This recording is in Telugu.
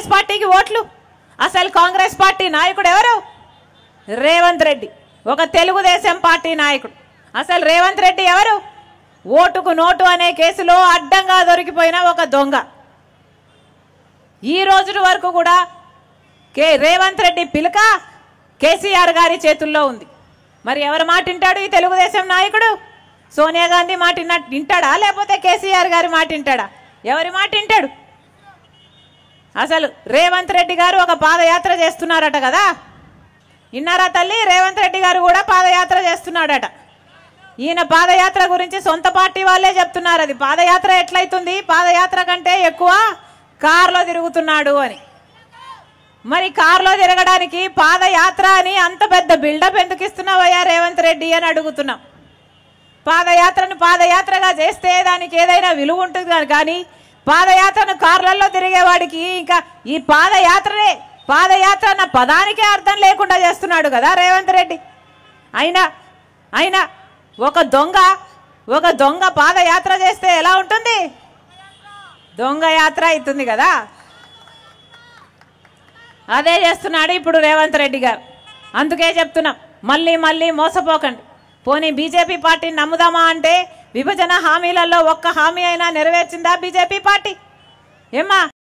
కాంగ్రెస్ పార్టీకి ఓట్లు అసలు కాంగ్రెస్ పార్టీ నాయకుడు ఎవరు రేవంత్ రెడ్డి ఒక తెలుగుదేశం పార్టీ నాయకుడు అసలు రేవంత్ రెడ్డి ఎవరు ఓటుకు నోటు అనే కేసులో అడ్డంగా దొరికిపోయిన ఒక దొంగ ఈ రోజు వరకు కూడా కే రేవంత్ రెడ్డి పిలుక కేసీఆర్ గారి చేతుల్లో ఉంది మరి ఎవరు మాట వింటాడు ఈ తెలుగుదేశం నాయకుడు సోనియా గాంధీ మాట విన్న- వింటాడా లేకపోతే కేసీఆర్ గారి మాట వింటాడా ఎవరి మాట వింటాడు అసలు రేవంత్ రెడ్డి గారు ఒక పాదయాత్ర చేస్తున్నారట కదా విన్నారా తల్లి రేవంత్ రెడ్డి గారు కూడా పాదయాత్ర చేస్తున్నాడట ఈయన పాదయాత్ర గురించి సొంత పార్టీ వాళ్ళే చెప్తున్నారు అది పాదయాత్ర ఎట్లయితుంది పాదయాత్ర కంటే ఎక్కువ కారులో తిరుగుతున్నాడు అని మరి కారులో తిరగడానికి పాదయాత్ర అని అంత పెద్ద బిల్డప్ ఎందుకు ఇస్తున్నావయ్యా రేవంత్ రెడ్డి అని అడుగుతున్నాం పాదయాత్రను పాదయాత్రగా చేస్తే దానికి ఏదైనా విలువ ఉంటుంది కానీ- కానీ పాదయాత్రను కార్లలో తిరిగేవాడికి ఇంకా ఈ పాదయాత్రనే పాదయాత్ర అన్న పదానికే అర్థం లేకుండా చేస్తున్నాడు కదా రేవంత్ రెడ్డి అయినా అయినా ఒక దొంగ ఒక దొంగ పాదయాత్ర చేస్తే ఎలా ఉంటుంది దొంగ యాత్ర అవుతుంది కదా అదే చేస్తున్నాడు ఇప్పుడు రేవంత్ రెడ్డి గారు అందుకే చెప్తున్నాం మళ్ళీ మళ్ళీ మోసపోకండి పోనీ బీజేపీ పార్టీని నమ్ముదామా అంటే విభజన హామీలలో ఒక్క హామీ అయినా నెరవేర్చిందా బీజేపీ పార్టీ ఏమ్మా